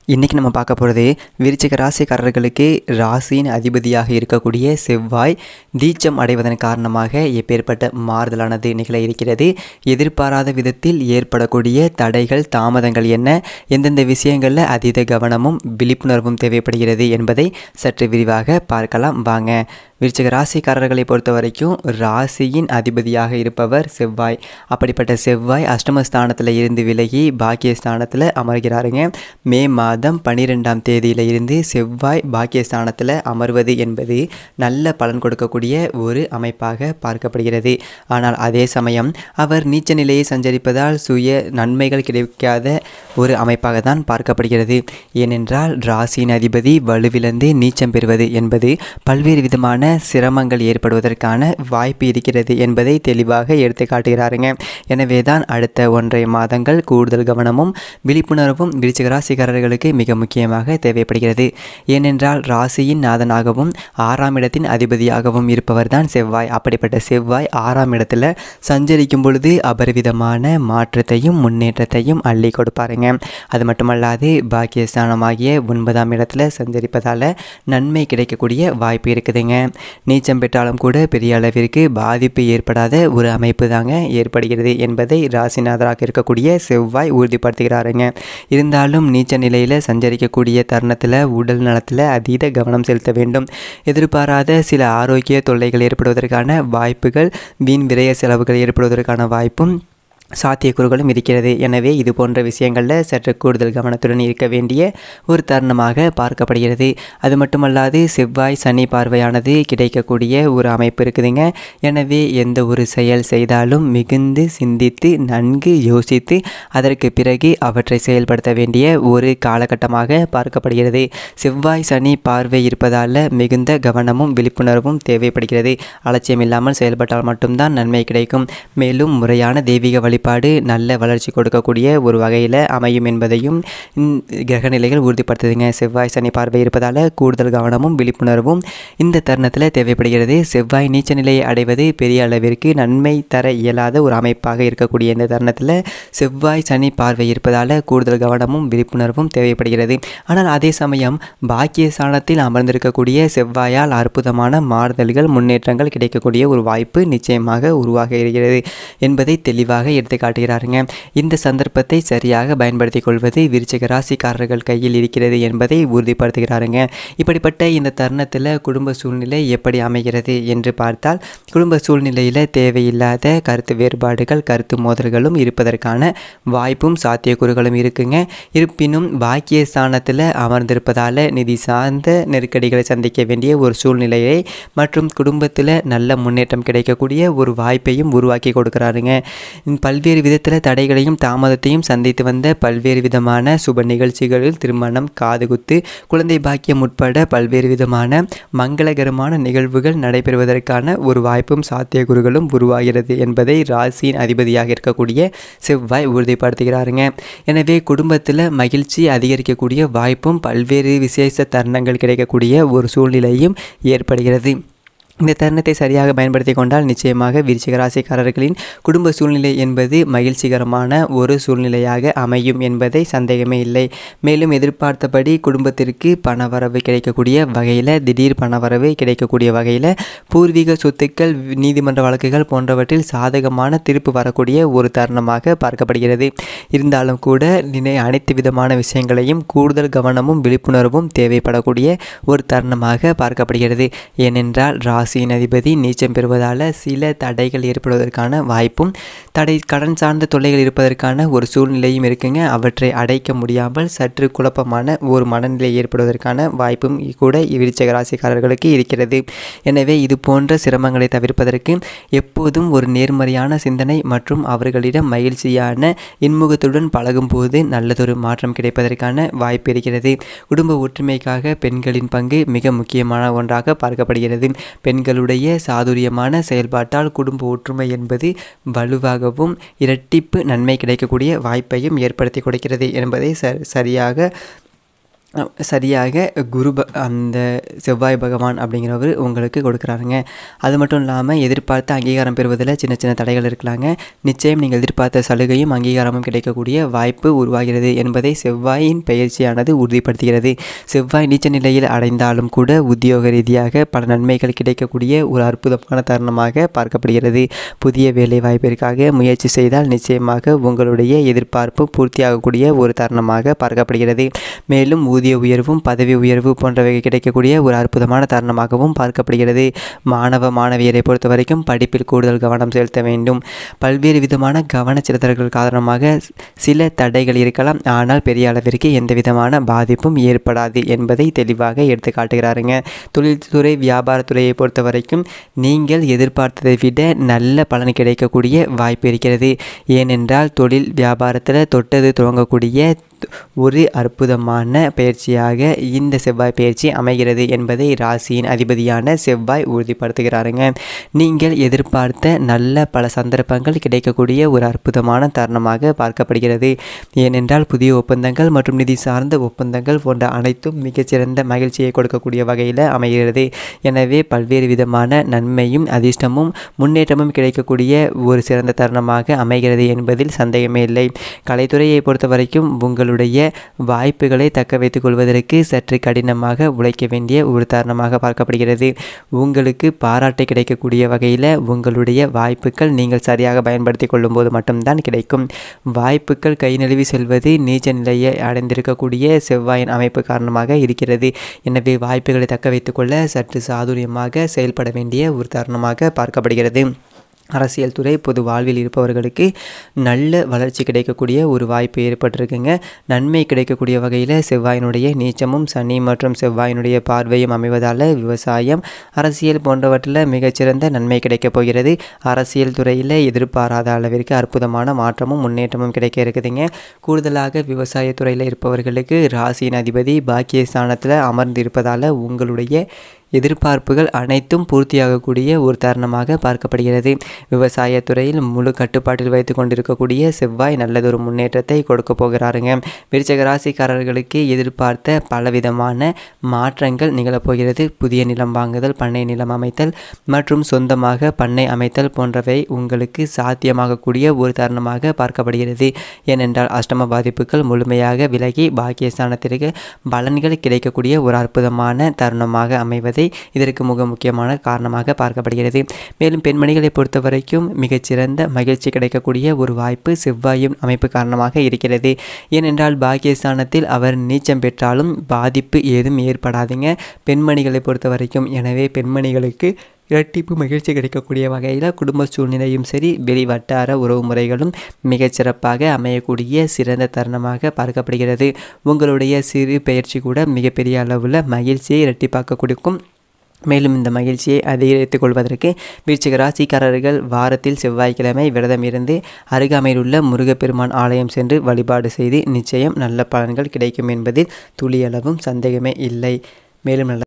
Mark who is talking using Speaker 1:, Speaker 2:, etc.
Speaker 1: இன்றைக்கி நம்ம பார்க்க போகிறது விருச்சிக ராசிக்காரர்களுக்கு ராசியின் அதிபதியாக இருக்கக்கூடிய செவ்வாய் தீச்சம் அடைவதன் காரணமாக எப்பேற்பட்ட மாறுதலானது நிகழ இருக்கிறது எதிர்பாராத விதத்தில் ஏற்படக்கூடிய தடைகள் தாமதங்கள் என்ன எந்தெந்த விஷயங்களில் அதீத கவனமும் விழிப்புணர்வும் தேவைப்படுகிறது என்பதை சற்று விரிவாக பார்க்கலாம் வாங்க விருச்சிக ராசிக்காரர்களை பொறுத்த வரைக்கும் ராசியின் அதிபதியாக இருப்பவர் செவ்வாய் அப்படிப்பட்ட செவ்வாய் அஷ்டமஸ்தானத்தில் இருந்து விலகி பாக்கியஸ்தானத்தில் அமர்கிறாருங்க மே மாதம் பன்னிரெண்டாம் தேதியில இருந்து செவ்வாய் பாக்கியஸ்தானத்தில் அமர்வது என்பது நல்ல பலன் கொடுக்கக்கூடிய ஒரு அமைப்பாக பார்க்கப்படுகிறது ஆனால் அதே சமயம் அவர் நீச்ச நிலையை சஞ்சரிப்பதால் சுய நன்மைகள் கிடைக்காத ஒரு அமைப்பாக தான் பார்க்கப்படுகிறது ஏனென்றால் ராசியின் அதிபதி வலுவிழந்து நீச்சம் பெறுவது என்பது பல்வேறு விதமான சிரமங்கள் ஏற்படுவதற்கான வாய்ப்பு இருக்கிறது என்பதை தெளிவாக எடுத்து காட்டுகிறாருங்க எனவே தான் அடுத்த ஒன்றரை மாதங்கள் கூடுதல் கவனமும் விழிப்புணர்வும் விருச்சிக ராசிக்காரர்களுக்கு மிக முக்கியமாக தேவைப்படுகிறது ஏனென்றால் ராசியின் நாதனாகவும் ஆறாம் இடத்தின் அதிபதியாகவும் இருப்பவர் தான் செவ்வாய் அப்படிப்பட்ட செவ்வாய் ஆறாம் இடத்துல சஞ்சரிக்கும் பொழுது அபரிவிதமான மாற்றத்தையும் முன்னேற்றத்தையும் அள்ளி கொடுப்பாருங்க அது மட்டுமல்லாது பாக்கியஸ்தானமாகிய ஒன்பதாம் இடத்துல சஞ்சரிப்பதால் நன்மை கிடைக்கக்கூடிய வாய்ப்பு இருக்குதுங்க நீச்சம் பெற்றாலும் கூட பெரிய அளவிற்கு பாதிப்பு ஏற்படாத ஒரு அமைப்பு தாங்க ஏற்படுகிறது என்பதை ராசிநாதராக இருக்கக்கூடிய செவ்வாய் உறுதிப்படுத்துகிறாருங்க இருந்தாலும் நீச்ச நிலையில் சஞ்சரிக்கக்கூடிய தருணத்தில் உடல் நலத்தில் அதீத கவனம் செலுத்த வேண்டும் எதிர்பாராத சில ஆரோக்கிய தொல்லைகள் ஏற்படுவதற்கான வாய்ப்புகள் வீண் விரய செலவுகள் ஏற்படுவதற்கான வாய்ப்பும் சாத்தியக்கூறுகளும் இருக்கிறது எனவே இது போன்ற விஷயங்களில் சற்று கூடுதல் கவனத்துடன் இருக்க வேண்டிய ஒரு தருணமாக பார்க்கப்படுகிறது அது மட்டுமல்லாது செவ்வாய் சனி பார்வையானது கிடைக்கக்கூடிய ஒரு அமைப்பு இருக்குதுங்க எனவே எந்த ஒரு செயல் செய்தாலும் மிகுந்து சிந்தித்து நன்கு யோசித்து அதற்கு பிறகு அவற்றை செயல்படுத்த வேண்டிய ஒரு காலகட்டமாக பார்க்கப்படுகிறது செவ்வாய் சனி பார்வை இருப்பதால் மிகுந்த கவனமும் விழிப்புணர்வும் தேவைப்படுகிறது அலட்சியம் இல்லாமல் செயல்பட்டால் மட்டும்தான் நன்மை கிடைக்கும் மேலும் முறையான தெய்வீக வழி வழிபாடு நல்ல வளர்ச்சி கொடுக்கக்கூடிய ஒரு வகையில் அமையும் என்பதையும் கிரக நிலைகள் உறுதிப்படுத்துதுங்க செவ்வாய் சனி பார்வை இருப்பதால் கூடுதல் கவனமும் விழிப்புணர்வும் இந்த தருணத்தில் தேவைப்படுகிறது செவ்வாய் நீச்ச நிலையை அடைவது பெரிய அளவிற்கு நன்மை தர இயலாத ஒரு அமைப்பாக இருக்கக்கூடிய இந்த தருணத்தில் செவ்வாய் சனி பார்வை இருப்பதால் கூடுதல் கவனமும் விழிப்புணர்வும் தேவைப்படுகிறது ஆனால் அதே சமயம் பாக்கிய ஸ்தானத்தில் அமர்ந்திருக்கக்கூடிய செவ்வாயால் அற்புதமான மாறுதல்கள் முன்னேற்றங்கள் கிடைக்கக்கூடிய ஒரு வாய்ப்பு நிச்சயமாக உருவாக இருக்கிறது என்பதை தெளிவாக எடுத்து காட்டுகிறாருங்க இந்த சந்தர்ப்பத்தை சரியாக பயன்படுத்தி கொள்வது விருச்சிக ராசிக்காரர்கள் கையில் இருக்கிறது என்பதை உறுதிப்படுத்துகிறாருங்க இப்படிப்பட்ட இந்த தருணத்தில் குடும்ப சூழ்நிலை எப்படி அமைகிறது என்று பார்த்தால் குடும்ப சூழ்நிலையில் தேவையில்லாத கருத்து வேறுபாடுகள் கருத்து மோதல்களும் இருப்பதற்கான வாய்ப்பும் சாத்தியக்கூறுகளும் இருக்குங்க இருப்பினும் பாக்கிய ஸ்தானத்தில் அமர்ந்திருப்பதால் நிதி சார்ந்த நெருக்கடிகளை சந்திக்க வேண்டிய ஒரு சூழ்நிலையை மற்றும் குடும்பத்தில் நல்ல முன்னேற்றம் கிடைக்கக்கூடிய ஒரு வாய்ப்பையும் உருவாக்கி கொடுக்குறாருங்க பல்வேறு விதத்தில் தடைகளையும் தாமதத்தையும் சந்தித்து வந்த பல்வேறு விதமான சுப நிகழ்ச்சிகளில் திருமணம் காதுகுத்து குழந்தை பாக்கியம் உட்பட பல்வேறு விதமான மங்களகரமான நிகழ்வுகள் நடைபெறுவதற்கான ஒரு வாய்ப்பும் சாத்தியக்கூறுகளும் உருவாகிறது என்பதை ராசியின் அதிபதியாக இருக்கக்கூடிய செவ்வாய் உறுதிப்படுத்துகிறாருங்க எனவே குடும்பத்தில் மகிழ்ச்சி அதிகரிக்கக்கூடிய வாய்ப்பும் பல்வேறு விசேஷ தருணங்கள் கிடைக்கக்கூடிய ஒரு சூழ்நிலையும் ஏற்படுகிறது இந்த தருணத்தை சரியாக பயன்படுத்தி கொண்டால் நிச்சயமாக விருச்சிக ராசிக்காரர்களின் குடும்ப சூழ்நிலை என்பது மகிழ்ச்சிகரமான ஒரு சூழ்நிலையாக அமையும் என்பதை சந்தேகமே இல்லை மேலும் எதிர்பார்த்தபடி குடும்பத்திற்கு பணவரவு கிடைக்கக்கூடிய வகையில் திடீர் பணவரவு கிடைக்கக்கூடிய வகையில் பூர்வீக சொத்துக்கள் நீதிமன்ற வழக்குகள் போன்றவற்றில் சாதகமான திருப்பு வரக்கூடிய ஒரு தருணமாக பார்க்கப்படுகிறது இருந்தாலும் கூட நினை அனைத்து விதமான விஷயங்களையும் கூடுதல் கவனமும் விழிப்புணர்வும் தேவைப்படக்கூடிய ஒரு தருணமாக பார்க்கப்படுகிறது ஏனென்றால் ரா ராசியின் அதிபதி நீச்சம் பெறுவதால் சில தடைகள் ஏற்படுவதற்கான வாய்ப்பும் தடை கடன் சார்ந்த தொல்லைகள் இருப்பதற்கான ஒரு சூழ்நிலையும் இருக்குங்க அவற்றை அடைக்க முடியாமல் சற்று குழப்பமான ஒரு மனநிலை ஏற்படுவதற்கான வாய்ப்பும் கூட விருச்சக ராசிக்காரர்களுக்கு இருக்கிறது எனவே இது போன்ற சிரமங்களை தவிர்ப்பதற்கு எப்போதும் ஒரு நேர்மறையான சிந்தனை மற்றும் அவர்களிடம் மகிழ்ச்சியான இன்முகத்துடன் பழகும்போது நல்லதொரு மாற்றம் கிடைப்பதற்கான வாய்ப்பு இருக்கிறது குடும்ப ஒற்றுமைக்காக பெண்களின் பங்கு மிக முக்கியமான ஒன்றாக பார்க்கப்படுகிறது பெண்களுடைய சாதுரியமான செயல்பாட்டால் குடும்ப ஒற்றுமை என்பது வலுவாகவும் இரட்டிப்பு நன்மை கிடைக்கக்கூடிய வாய்ப்பையும் ஏற்படுத்தி கொடுக்கிறது என்பதை ச சரியாக அஹ், சரியாக குரு ப அந்த செவ்வாய் பகவான் அப்படிங்கிறவர் உங்களுக்கு கொடுக்குறாருங்க அது மட்டும் இல்லாமல் எதிர்பார்த்த அங்கீகாரம் பெறுவதில் சின்ன சின்ன தடைகள் இருக்கலாங்க நிச்சயம் நீங்கள் எதிர்பார்த்த சலுகையும் அங்கீகாரமும் கிடைக்கக்கூடிய வாய்ப்பு உருவாகிறது என்பதை செவ்வாயின் பயிற்சியானது உறுதிப்படுத்துகிறது செவ்வாய் நீச்ச நிலையில் அடைந்தாலும் கூட உத்தியோக ரீதியாக பல நன்மைகள் கிடைக்கக்கூடிய ஒரு அற்புதமான தருணமாக பார்க்கப்படுகிறது புதிய வேலை வாய்ப்பிற்காக முயற்சி செய்தால் நிச்சயமாக உங்களுடைய எதிர்பார்ப்பு பூர்த்தியாகக்கூடிய ஒரு தருணமாக பார்க்கப்படுகிறது மேலும் ஊதிய உயர்வும் பதவி உயர்வு போன்றவை கிடைக்கக்கூடிய ஒரு அற்புதமான தருணமாகவும் பார்க்கப்படுகிறது மாணவ மாணவியரை பொறுத்த வரைக்கும் படிப்பில் கூடுதல் கவனம் செலுத்த வேண்டும் பல்வேறு விதமான கவனச்சிதறல்கள் காரணமாக சில தடைகள் இருக்கலாம் ஆனால் பெரிய அளவிற்கு எந்த விதமான பாதிப்பும் ஏற்படாது என்பதை தெளிவாக எடுத்து காட்டுகிறாருங்க தொழில்துறை வியாபாரத்துறையை பொறுத்த வரைக்கும் நீங்கள் எதிர்பார்த்ததை விட நல்ல பலன் கிடைக்கக்கூடிய வாய்ப்பு இருக்கிறது ஏனென்றால் தொழில் வியாபாரத்தில் தொட்டது துவங்கக்கூடிய ஒரு அற்புதமான பயிற்சியாக இந்த செவ்வாய் பயிற்சி அமைகிறது என்பதை ராசியின் அதிபதியான செவ்வாய் உறுதிப்படுத்துகிறாருங்க நீங்கள் எதிர்பார்த்த நல்ல பல சந்தர்ப்பங்கள் கிடைக்கக்கூடிய ஒரு அற்புதமான தருணமாக பார்க்கப்படுகிறது ஏனென்றால் புதிய ஒப்பந்தங்கள் மற்றும் நிதி சார்ந்த ஒப்பந்தங்கள் போன்ற அனைத்தும் மிகச்சிறந்த மகிழ்ச்சியை கொடுக்கக்கூடிய வகையில் அமைகிறது எனவே பல்வேறு விதமான நன்மையும் அதிர்ஷ்டமும் முன்னேற்றமும் கிடைக்கக்கூடிய ஒரு சிறந்த தருணமாக அமைகிறது என்பதில் சந்தேகமே இல்லை கலைத்துறையை பொறுத்த வரைக்கும் உங்களுடைய வாய்ப்புகளை தக்க வைத்துக் கொள்வதற்கு சற்று கடினமாக உழைக்க வேண்டிய ஒரு தருணமாக பார்க்கப்படுகிறது உங்களுக்கு பாராட்டு கிடைக்கக்கூடிய வகையில் உங்களுடைய வாய்ப்புகள் நீங்கள் சரியாக பயன்படுத்தி கொள்ளும்போது மட்டும்தான் கிடைக்கும் வாய்ப்புகள் கை நழுவி செல்வது நீச்ச நிலையை அடைந்திருக்கக்கூடிய செவ்வாயின் அமைப்பு காரணமாக இருக்கிறது எனவே வாய்ப்புகளை தக்க வைத்துக்கொள்ள சற்று சாதுரியமாக செயல்பட வேண்டிய ஒரு தருணமாக பார்க்கப்படுகிறது அரசியல் துறை பொது வாழ்வில் இருப்பவர்களுக்கு நல்ல வளர்ச்சி கிடைக்கக்கூடிய ஒரு வாய்ப்பு ஏற்பட்டிருக்குங்க நன்மை கிடைக்கக்கூடிய வகையில் செவ்வாயினுடைய நீச்சமும் சனி மற்றும் செவ்வாயினுடைய பார்வையும் அமைவதால் விவசாயம் அரசியல் போன்றவற்றில் மிகச்சிறந்த நன்மை கிடைக்கப் போகிறது அரசியல் துறையில் எதிர்பாராத அளவிற்கு அற்புதமான மாற்றமும் முன்னேற்றமும் கிடைக்க இருக்குதுங்க கூடுதலாக விவசாயத்துறையில் இருப்பவர்களுக்கு ராசியின் அதிபதி பாக்கியஸ்தானத்தில் அமர்ந்திருப்பதால் உங்களுடைய எதிர்பார்ப்புகள் அனைத்தும் பூர்த்தியாகக்கூடிய ஒரு தருணமாக பார்க்கப்படுகிறது விவசாயத்துறையில் முழு கட்டுப்பாட்டில் வைத்து கொண்டிருக்கக்கூடிய செவ்வாய் நல்லதொரு முன்னேற்றத்தை கொடுக்க போகிறாருங்க விருச்சக ராசிக்காரர்களுக்கு எதிர்பார்த்த பலவிதமான மாற்றங்கள் நிகழப்போகிறது புதிய நிலம் வாங்குதல் பண்ணை நிலம் அமைத்தல் மற்றும் சொந்தமாக பண்ணை அமைத்தல் போன்றவை உங்களுக்கு சாத்தியமாகக்கூடிய ஒரு தருணமாக பார்க்கப்படுகிறது ஏனென்றால் அஷ்டம பாதிப்புகள் முழுமையாக விலகி பாக்கியஸ்தானத்திற்கு பலன்கள் கிடைக்கக்கூடிய ஒரு அற்புதமான தருணமாக அமைவதை இதற்கு மிக முக்கியமான காரணமாக பார்க்கப்படுகிறது மேலும் பெண்மணிகளை பொறுத்த வரைக்கும் மிகச்சிறந்த மகிழ்ச்சி கிடைக்கக்கூடிய ஒரு வாய்ப்பு செவ்வாயும் அமைப்பு காரணமாக இருக்கிறது ஏனென்றால் பாக்கியஸ்தானத்தில் அவர் நீச்சம் பெற்றாலும் பாதிப்பு ஏதும் ஏற்படாதுங்க பெண்மணிகளை பொறுத்த வரைக்கும் எனவே பெண்மணிகளுக்கு இரட்டிப்பு மகிழ்ச்சி கிடைக்கக்கூடிய வகையில் குடும்ப சூழ்நிலையும் சரி வெளி வட்டார உறவு முறைகளும் மிகச்சிறப்பாக அமையக்கூடிய சிறந்த தருணமாக பார்க்கப்படுகிறது உங்களுடைய சிறு பயிற்சி கூட மிகப்பெரிய அளவில் மகிழ்ச்சியை இரட்டிப்பாக்க கொடுக்கும் மேலும் இந்த மகிழ்ச்சியை அதிகரித்துக் கொள்வதற்கு விருச்சிக ராசிக்காரர்கள் வாரத்தில் செவ்வாய்க்கிழமை விரதம் இருந்து அருகாமையில் உள்ள முருகப்பெருமான் ஆலயம் சென்று வழிபாடு செய்து நிச்சயம் நல்ல பலன்கள் கிடைக்கும் என்பதில் துளியளவும் சந்தேகமே இல்லை மேலும் நல்ல